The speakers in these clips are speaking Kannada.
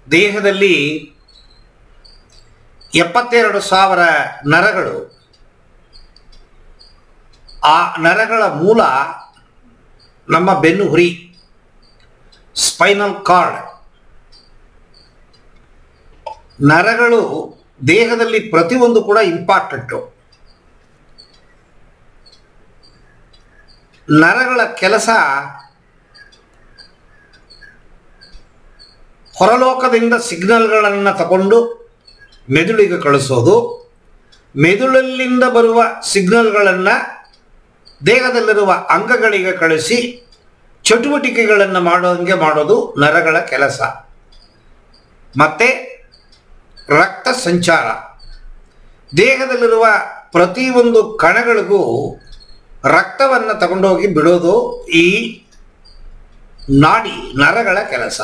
ದೇಹದಲ್ಲಿ ಎಪ್ಪತ್ತೆರಡು ಸಾವಿರ ನರಗಳು ಆ ನರಗಳ ಮೂಲ ನಮ್ಮ ಬೆನ್ನು ಹುರಿ ಸ್ಪೈನಲ್ ಕಾರ್ಡ್ ನರಗಳು ದೇಹದಲ್ಲಿ ಪ್ರತಿಯೊಂದು ಕೂಡ ಇಂಪಾರ್ಟೆಂಟು ನರಗಳ ಕೆಲಸ ಹೊರಲೋಕದಿಂದ ಸಿಗ್ನಲ್ಗಳನ್ನು ತಗೊಂಡು ಮೆದುಳಿಗೆ ಕಳಿಸೋದು ಮೆದುಳಲ್ಲಿಂದ ಬರುವ ಸಿಗ್ನಲ್ಗಳನ್ನು ದೇಹದಲ್ಲಿರುವ ಅಂಗಗಳಿಗೆ ಕಳಿಸಿ ಚಟುವಟಿಕೆಗಳನ್ನು ಮಾಡೋಂಗೆ ಮಾಡೋದು ನರಗಳ ಕೆಲಸ ಮತ್ತೆ ರಕ್ತ ಸಂಚಾರ ದೇಹದಲ್ಲಿರುವ ಪ್ರತಿಯೊಂದು ಕಣಗಳಿಗೂ ರಕ್ತವನ್ನು ತಗೊಂಡೋಗಿ ಬಿಡೋದು ಈ ನಾಡಿ ನರಗಳ ಕೆಲಸ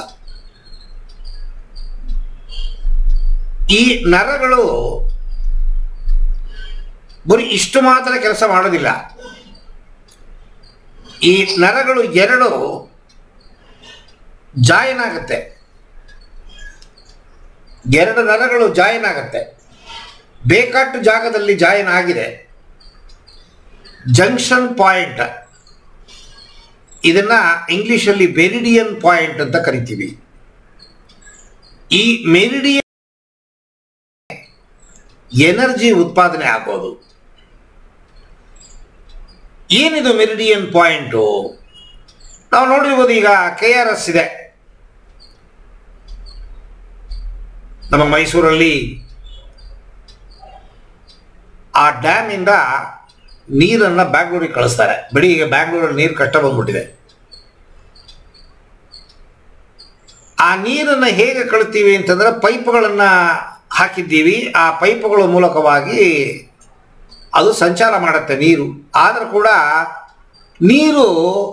ಈ ನರಗಳು ಬರೀ ಇಷ್ಟು ಮಾತ್ರ ಕೆಲಸ ಮಾಡೋದಿಲ್ಲ ಈ ನರಗಳು ಎರಡು ಜಾಯಿನ್ ಆಗುತ್ತೆ ಎರಡು ನರಗಳು ಜಾಯಿನ್ ಆಗುತ್ತೆ ಬೇಕಾಟ್ಟು ಜಾಗದಲ್ಲಿ ಜಾಯಿನ್ ಆಗಿದೆ ಜಂಕ್ಷನ್ ಪಾಯಿಂಟ್ ಇದನ್ನ ಇಂಗ್ಲಿಷಲ್ಲಿ ಮೆರಿಡಿಯನ್ ಪಾಯಿಂಟ್ ಅಂತ ಕರಿತೀವಿ ಈ ಮೆರಿಡಿಯನ್ ಎನರ್ಜಿ ಉತ್ಪಾದನೆ ಆಗೋದು ಏನಿದು ಮೆರಿಡಿಯನ್ ಪಾಯಿಂಟು ನಾವು ನೋಡಿರ್ಬೋದು ಈಗ ಕೆ ಆರ್ ಎಸ್ ಇದೆ ನಮ್ಮ ಮೈಸೂರಲ್ಲಿ ಆ ಡ್ಯಾಮಿಂದ ನೀರನ್ನು ಬ್ಯಾಂಗ್ಳೂರಿಗೆ ಕಳಿಸ್ತಾರೆ ಬಿಡಿ ಈಗ ಬ್ಯಾಂಗ್ಳೂರಲ್ಲಿ ನೀರು ಕಷ್ಟ ಬಂದ್ಬಿಟ್ಟಿದೆ ಆ ನೀರನ್ನು ಹೇಗೆ ಕಳ್ತೀವಿ ಅಂತಂದ್ರೆ ಪೈಪ್ಗಳನ್ನು ಹಾಕಿದ್ದೀವಿ ಆ ಪೈಪ್ಗಳ ಮೂಲಕವಾಗಿ ಅದು ಸಂಚಾರ ಮಾಡುತ್ತೆ ನೀರು ಆದರೂ ಕೂಡ ನೀರು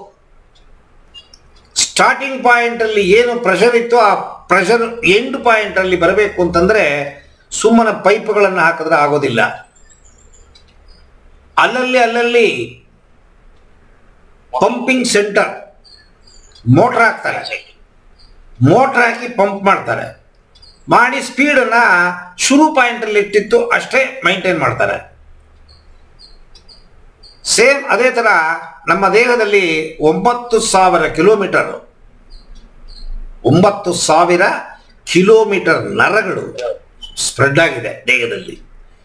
ಸ್ಟಾರ್ಟಿಂಗ್ ಪಾಯಿಂಟಲ್ಲಿ ಏನು ಪ್ರೆಷರ್ ಇತ್ತು ಆ ಪ್ರೆಷರ್ ಎಂಡ್ ಪಾಯಿಂಟಲ್ಲಿ ಬರಬೇಕು ಅಂತಂದರೆ ಸುಮ್ಮನೆ ಪೈಪ್ಗಳನ್ನು ಹಾಕಿದ್ರೆ ಆಗೋದಿಲ್ಲ ಅಲ್ಲಲ್ಲಿ ಅಲ್ಲಲ್ಲಿ ಪಂಪಿಂಗ್ ಸೆಂಟರ್ ಮೋಟ್ರ್ ಹಾಕ್ತಾರೆ ಮೋಟ್ರ್ ಹಾಕಿ ಪಂಪ್ ಮಾಡ್ತಾರೆ ಮಾಡಿ ಸ್ಪೀಡನ್ನು ಶುರು ಪಾಯಿಂಟಲ್ಲಿ ಇಟ್ಟಿತ್ತು ಅಷ್ಟೇ ಮೈಂಟೈನ್ ಮಾಡ್ತಾರೆ ಸೇಮ್ ಅದೇ ಥರ ನಮ್ಮ ದೇಹದಲ್ಲಿ ಒಂಬತ್ತು ಸಾವಿರ ಕಿಲೋಮೀಟರ್ ಒಂಬತ್ತು ಸಾವಿರ ಕಿಲೋಮೀಟರ್ ನರಗಳು ಸ್ಪ್ರೆಡ್ ಆಗಿದೆ ದೇಹದಲ್ಲಿ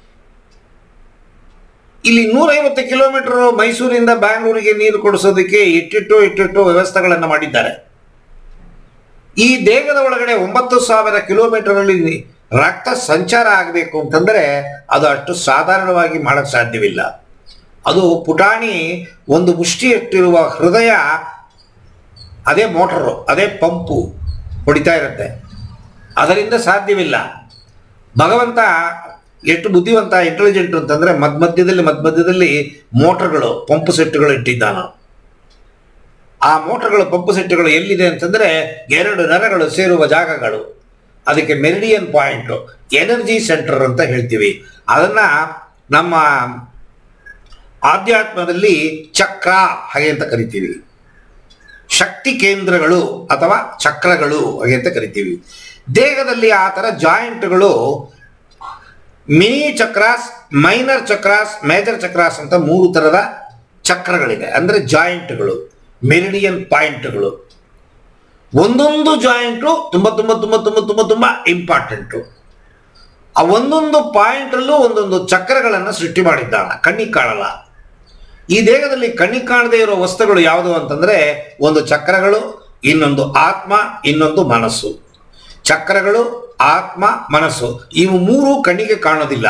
ಇಲ್ಲಿ ನೂರೈವತ್ತು ಕಿಲೋಮೀಟರ್ ಮೈಸೂರಿಂದ ಬ್ಯಾಂಗ್ಳೂರಿಗೆ ನೀರು ಕೊಡಿಸೋದಕ್ಕೆ ಇಟ್ಟಿಟ್ಟು ಇಟ್ಟಿಟ್ಟು ವ್ಯವಸ್ಥೆಗಳನ್ನು ಮಾಡಿದ್ದಾರೆ ಈ ದೇಹದ ಒಳಗಡೆ ಒಂಬತ್ತು ಸಾವಿರ ಕಿಲೋಮೀಟರಲ್ಲಿ ರಕ್ತ ಸಂಚಾರ ಆಗಬೇಕು ಅಂತಂದರೆ ಅದು ಅಷ್ಟು ಸಾಧಾರಣವಾಗಿ ಮಾಡಕ್ಕೆ ಸಾಧ್ಯವಿಲ್ಲ ಅದು ಪುಟಾಣಿ ಒಂದು ಮುಷ್ಟಿಯಷ್ಟಿರುವ ಹೃದಯ ಅದೇ ಮೋಟರು ಅದೇ ಪಂಪು ಹೊಡಿತಾ ಇರುತ್ತೆ ಅದರಿಂದ ಸಾಧ್ಯವಿಲ್ಲ ಭಗವಂತ ಎಷ್ಟು ಬುದ್ಧಿವಂತ ಇಂಟೆಲಿಜೆಂಟ್ ಅಂತಂದರೆ ಮಧ್ಯ ಮಧ್ಯದಲ್ಲಿ ಮಧ್ಯ ಮಧ್ಯದಲ್ಲಿ ಮೋಟರ್ಗಳು ಪಂಪ್ ಸೆಟ್ಗಳು ಇಟ್ಟಿದ್ದಾನ ಆ ಮೋಟರ್ಗಳು ಪಂಪ್ ಸೆಟ್ಗಳು ಎಲ್ಲಿದೆ ಅಂತಂದರೆ ಎರಡು ನರಗಳು ಸೇರುವ ಜಾಗಗಳು ಅದಕ್ಕೆ ಮೆರಿಡಿಯನ್ ಪಾಯಿಂಟು ಎನರ್ಜಿ ಸೆಂಟರ್ ಅಂತ ಹೇಳ್ತೀವಿ ಅದನ್ನು ನಮ್ಮ ಆಧ್ಯಾತ್ಮದಲ್ಲಿ ಚಕ್ರ ಹಾಗೆ ಅಂತ ಕರಿತೀವಿ ಶಕ್ತಿ ಕೇಂದ್ರಗಳು ಅಥವಾ ಚಕ್ರಗಳು ಹಾಗೆ ಅಂತ ಕರಿತೀವಿ ದೇಹದಲ್ಲಿ ಆ ಥರ ಜಾಯಿಂಟ್ಗಳು mini chakras minor chakras major chakras ಅಂತ ಮೂರು ಥರದ ಚಕ್ರಗಳಿದೆ ಅಂದರೆ ಜಾಯಿಂಟ್ಗಳು ಮೆರಿಡಿಯನ್ ಪಾಯಿಂಟ್ಗಳು ಒಂದೊಂದು ಜಾಯಿಂಟು ತುಂಬ ತುಂಬ ತುಂಬ ತುಂಬ ತುಂಬ ತುಂಬ ಇಂಪಾರ್ಟೆಂಟು ಆ ಒಂದೊಂದು ಪಾಯಿಂಟಲ್ಲೂ ಒಂದೊಂದು ಚಕ್ರಗಳನ್ನು ಸೃಷ್ಟಿ ಮಾಡಿದ್ದಾನೆ ಕಣ್ಣಿಗೆ ಕಾಣಲ್ಲ ಈ ದೇಹದಲ್ಲಿ ಕಣ್ಣಿಗೆ ಕಾಣದೇ ಇರೋ ವಸ್ತುಗಳು ಯಾವುದು ಅಂತಂದರೆ ಒಂದು ಚಕ್ರಗಳು ಇನ್ನೊಂದು ಆತ್ಮ ಇನ್ನೊಂದು ಮನಸ್ಸು ಚಕ್ರಗಳು ಆತ್ಮ ಮನಸ್ಸು ಇವು ಮೂರು ಕಣ್ಣಿಗೆ ಕಾಣೋದಿಲ್ಲ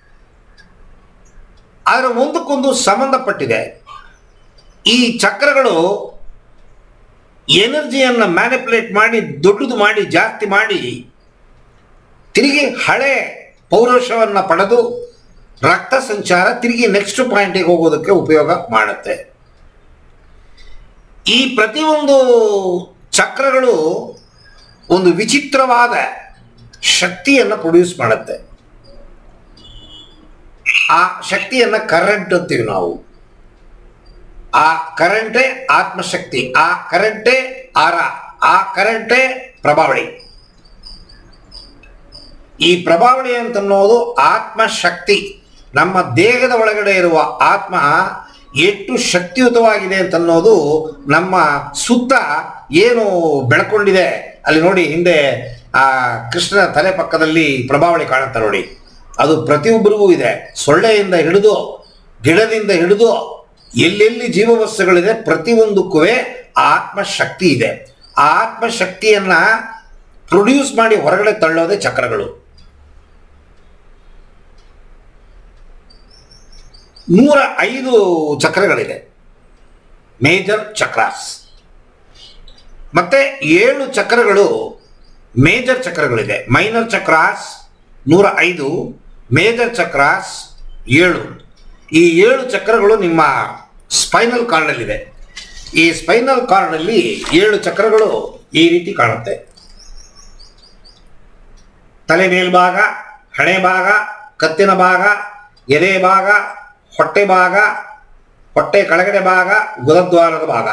ಆದರೆ ಒಂದಕ್ಕೊಂದು ಸಂಬಂಧಪಟ್ಟಿದೆ ಈ ಚಕ್ರಗಳು ಎನರ್ಜಿಯನ್ನು ಮ್ಯಾನಿಪುಲೇಟ್ ಮಾಡಿ ದೊಡ್ಡದು ಮಾಡಿ ಜಾಸ್ತಿ ಮಾಡಿ ತಿರುಗಿ ಹಳೆ ಪೌರುಷವನ್ನು ಪಡೆದು ರಕ್ತ ಸಂಚಾರ ತಿರುಗಿ ನೆಕ್ಸ್ಟ್ ಪಾಯಿಂಟಿಗೆ ಹೋಗೋದಕ್ಕೆ ಉಪಯೋಗ ಮಾಡುತ್ತೆ ಈ ಪ್ರತಿಯೊಂದು ಚಕ್ರಗಳು ಒಂದು ವಿಚಿತ್ರವಾದ ಶಕ್ತಿಯನ್ನು ಪ್ರೊಡ್ಯೂಸ್ ಮಾಡುತ್ತೆ ಆ ಶಕ್ತಿಯನ್ನು ಕರೆಂಟ್ ಅಂತೀವಿ ನಾವು ಆ ಕರೆಂಟೇ ಆತ್ಮಶಕ್ತಿ ಆ ಕರೆಂಟೇ ಆರ ಆ ಕರೆಂಟೇ ಪ್ರಭಾವಳಿ ಈ ಪ್ರಭಾವಳಿ ಅಂತನ್ನೋದು ಆತ್ಮಶಕ್ತಿ ನಮ್ಮ ದೇಹದ ಒಳಗಡೆ ಇರುವ ಆತ್ಮ ಎಷ್ಟು ಶಕ್ತಿಯುತವಾಗಿದೆ ಅಂತನ್ನೋದು ನಮ್ಮ ಸುತ್ತ ಏನು ಬೆಳ್ಕೊಂಡಿದೆ ಅಲ್ಲಿ ನೋಡಿ ಹಿಂದೆ ಆ ಕೃಷ್ಣನ ತಲೆ ಪಕ್ಕದಲ್ಲಿ ಪ್ರಭಾವಳಿ ಕಾಣುತ್ತೆ ನೋಡಿ ಅದು ಪ್ರತಿಯೊಬ್ಬರಿಗೂ ಇದೆ ಸೊಳ್ಳೆಯಿಂದ ಹಿಡಿದು ಗಿಡದಿಂದ ಹಿಡಿದು ಎಲ್ಲೆಲ್ಲಿ ಜೀವವಸ್ತುಗಳಿದೆ ಪ್ರತಿಯೊಂದಕ್ಕೂ ಆತ್ಮಶಕ್ತಿ ಇದೆ ಆ ಆತ್ಮಶಕ್ತಿಯನ್ನ ಪ್ರೊಡ್ಯೂಸ್ ಮಾಡಿ ಹೊರಗಡೆ ತಳ್ಳೋದೇ ಚಕ್ರಗಳು ನೂರ ಐದು ಚಕ್ರಗಳಿದೆ ಮೇಜರ್ ಚಕ್ರಾಸ್ ಮತ್ತೆ ಏಳು ಚಕ್ರಗಳು ಮೇಜರ್ ಚಕ್ರಗಳಿದೆ ಮೈನರ್ ಚಕ್ರಾಸ್ ನೂರ ಐದು ಮೇಜರ್ ಚಕ್ರಾಸ್ ಏಳು ಈ ಏಳು ಚಕ್ರಗಳು ನಿಮ್ಮ ಸ್ಪೈನಲ್ ಕಾರ್ಡಲ್ಲಿದೆ ಈ ಸ್ಪೈನಲ್ ಕಾರ್ಡಲ್ಲಿ ಏಳು ಚಕ್ರಗಳು ಈ ರೀತಿ ಕಾಣುತ್ತೆ ತಲೆ ಮೇಲ್ಭಾಗ ಹಣೆ ಭಾಗ ಕತ್ತಿನ ಭಾಗ ಎದೆ ಭಾಗ ಹೊಟ್ಟೆ ಭಾಗ ಹೊಟ್ಟೆ ಕೆಳಗಡೆ ಭಾಗ ಗುದದ್ವಾರದ ಭಾಗ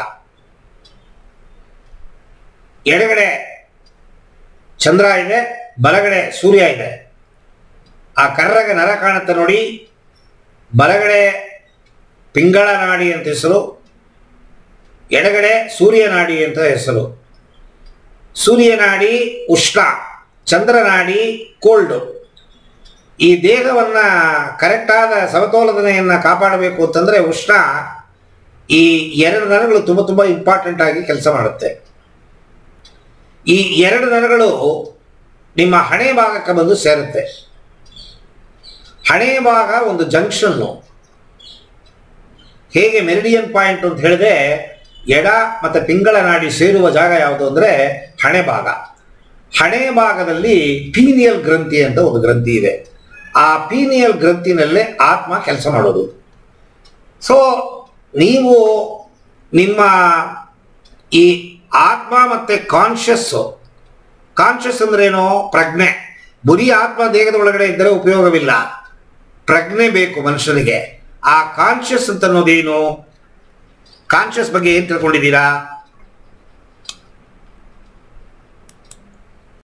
ಎಡಗಡೆ ಚಂದ್ರ ಇದೆ ಬಲಗಡೆ ಸೂರ್ಯ ಇದೆ ಆ ಕರ್ರಗೆ ನರ ಕಾಣುತ್ತೆ ನೋಡಿ ಬಲಗಡೆ ಪಿಂಗಳ ನಾಡಿ ಅಂತ ಹೆಸರು ಎಡಗಡೆ ಸೂರ್ಯನಾಡಿ ಅಂತ ಹೆಸರು ಸೂರ್ಯನಾಡಿ ಉಷ್ಣ ಚಂದ್ರನಾಡಿ ಕೋಲ್ಡು ಈ ದೇಹವನ್ನ ಕರೆಕ್ಟಾದ ಸಮತೋಲನೆಯನ್ನು ಕಾಪಾಡಬೇಕು ಅಂತಂದ್ರೆ ಉಷ್ಣ ಈ ಎರಡು ನರಗಳು ತುಂಬ ತುಂಬ ಇಂಪಾರ್ಟೆಂಟ್ ಆಗಿ ಕೆಲಸ ಮಾಡುತ್ತೆ ಈ ಎರಡು ನರಗಳು ನಿಮ್ಮ ಹಣೆ ಭಾಗಕ್ಕೆ ಬಂದು ಸೇರುತ್ತೆ ಹಣೆ ಭಾಗ ಒಂದು ಜಂಕ್ಷನ್ನು ಹೇಗೆ ಮೆರಿಡಿಯನ್ ಪಾಯಿಂಟ್ ಅಂತ ಹೇಳಿದ್ರೆ ಎಡ ಮತ್ತು ಪಿಂಗಳ ನಾಡಿ ಸೇರುವ ಜಾಗ ಯಾವುದು ಅಂದರೆ ಹಣೆ ಭಾಗ ಹಣೆ ಭಾಗದಲ್ಲಿ ಪೀನಿಯಲ್ ಗ್ರಂಥಿ ಅಂತ ಒಂದು ಗ್ರಂಥಿ ಇದೆ ಆ ಪೀನಿಯಲ್ ಗ್ರಂಥಿನಲ್ಲೇ ಆತ್ಮ ಕೆಲಸ ಮಾಡೋದು ಸೊ ನೀವು ನಿಮ್ಮ ಈ ಆತ್ಮ ಮತ್ತು ಕಾನ್ಷಿಯಸ್ಸು ಕಾನ್ಷಿಯಸ್ ಅಂದ್ರೇನು ಪ್ರಜ್ಞೆ ಬರೀ ಆತ್ಮ ದೇಹದ ಒಳಗಡೆ ಇದ್ದರೆ ಉಪಯೋಗವಿಲ್ಲ ಪ್ರಜ್ಞೆ ಬೇಕು ಮನುಷ್ಯನಿಗೆ ಆ ಕಾನ್ಷಿಯಸ್ ಅಂತ ಅನ್ನೋದೇನು ಕಾನ್ಷಿಯಸ್ ಬಗ್ಗೆ ಏನು ತಿಳ್ಕೊಂಡಿದ್ದೀರಾ